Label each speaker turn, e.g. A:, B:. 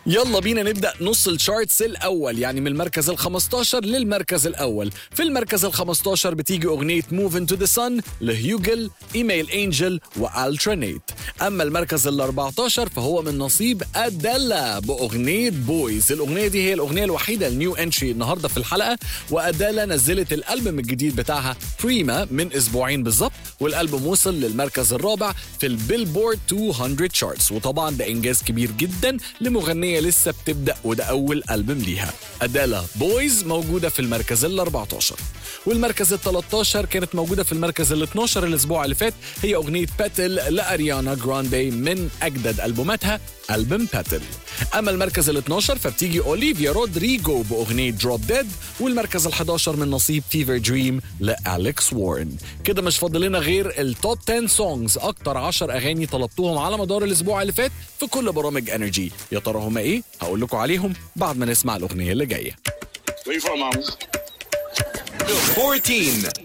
A: يلا بينا نبدا نص الشارتس الاول يعني من المركز ال 15 للمركز الاول في المركز ال 15 بتيجي اغنيه موف انتو ذا سن لهيوجل ايميل انجل والترانيت اما المركز ال 14 فهو من نصيب اديلا باغنيه بويز الاغنيه دي هي الاغنيه الوحيده النيو انتري النهارده في الحلقه واديلا نزلت الالبوم الجديد بتاعها بريما من اسبوعين بالظبط والالبوم وصل للمركز الرابع في البيلبورد 200 شارتس وطبعا ده انجاز كبير جدا لمغنيه لسه بتبدا وده اول البوم ليها ادالا بويز موجوده في المركز ال 14 والمركز ال 13 كانت موجوده في المركز ال 12 الاسبوع اللي فات هي اغنيه باتل لاريانا جراندي من اجدد البوماتها البوم باتل اما المركز ال 12 فبتيجي اوليفيا رودريجو باغنيه دروب ديد والمركز ال 11 من نصيب فيفر دريم لالكس وارن كده مش فاضل لنا غير التوب 10 سونجز اكتر 10 اغاني طلبتوهم على مدار الاسبوع اللي فات في كل برامج انرجي يا ترى هما ايه هقول لكم عليهم بعد ما نسمع الاغنيه اللي جايه
B: Where you from, mama?
C: 14.